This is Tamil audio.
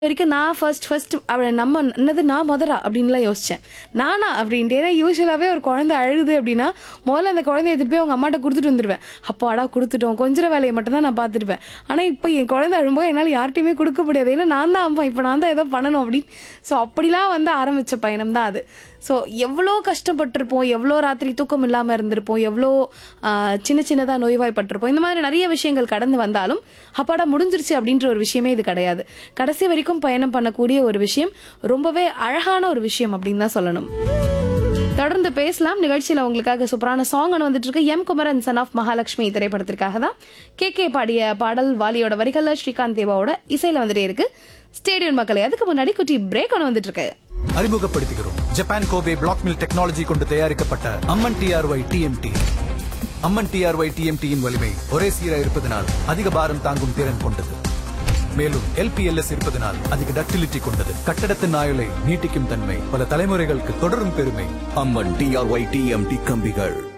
வரைக்கும் நான் ஃபர்ஸ்ட் ஃபர்ஸ்ட் அவளை நம்ம என்னது நான் முதரா அப்படின்லாம் யோசிச்சேன் நானா அப்படின்ட்டு ஏன்னா யூஸ்வலாகவே ஒரு குழந்தை அழுகுது அப்படின்னா முதல்ல அந்த குழந்தைய எடுத்துட்டு போய் அவங்க அம்மாட்ட கொடுத்துட்டு வந்துடுவேன் அப்பாடா கொடுத்துட்டோம் கொஞ்சம் வேலையை மட்டும் தான் நான் பார்த்துருப்பேன் ஆனால் இப்போ என் குழந்தை அழும்போது என்னால் யார்ட்டையுமே கொடுக்க முடியாது ஏன்னா நான் தான் அம்மா இப்போ நான் தான் ஏதோ பண்ணணும் அப்படின்னு ஸோ அப்படிலாம் வந்து ஆரம்பித்த பயணம் தான் அது ஸோ எவ்வளோ கஷ்டப்பட்டிருப்போம் எவ்வளோ ராத்திரி தூக்கம் இல்லாமல் இருந்திருப்போம் எவ்வளோ ஆஹ், சின்ன சின்னதாக நோய்வாய்ப்பட்டிருப்போம் இந்த மாதிரி நிறைய விஷயங்கள் கடந்து வந்தாலும் அப்பாடா முடிஞ்சிருச்சு அப்படின்ற ஒரு விஷயமே இது கிடையாது கடைசி வரைக்கும் பயணம் பண்ணக்கூடிய ஒரு விஷயம் ரொம்பவே அழகான ஒரு விஷயம் அப்படின்னு தான் சொல்லணும் தொடர்ந்து பேசலாம் நிகழ்ச்சியில் உங்களுக்காக சூப்பரான சாங் வந்துட்டு இருக்கு M Kumaran son of Mahalakshmi திரைப்படத்திற்காக தான் கே கே பாடிய பாடல் வாலியோட வரிகள்ல ஸ்ரீகாந்த் தேவாவோட இசையில வந்துட்டே இருக்கு ஸ்டேடியம் மக்களே அதுக்கு முன்னாடி குட்டி பிரேக் ஒன்று வந்துட்டு இருக்கு அறிமுகப்படுத்துகிறோம் Japan Kobe black mill technology கொண்டு தயாரிக்கப்பட்ட Amman TRY TMT Amman TRY டிஎம்டியின் வலிமை ஒரே சீரா இருப்பதனால் அதிக பாரம் தாங்கும் திறன் கொண்டது மேலும் எல்பிஎல்எஸ் இருப்பதனால் அதிக டக்டிலிட்டி கொண்டது கட்டடத்தின் ஆயுளை நீட்டிக்கும் தன்மை பல தலைமுறைகளுக்கு தொடரும் பெருமை அம்மன் டிஆர்ஒய் டிஎம்டி கம்பிகள்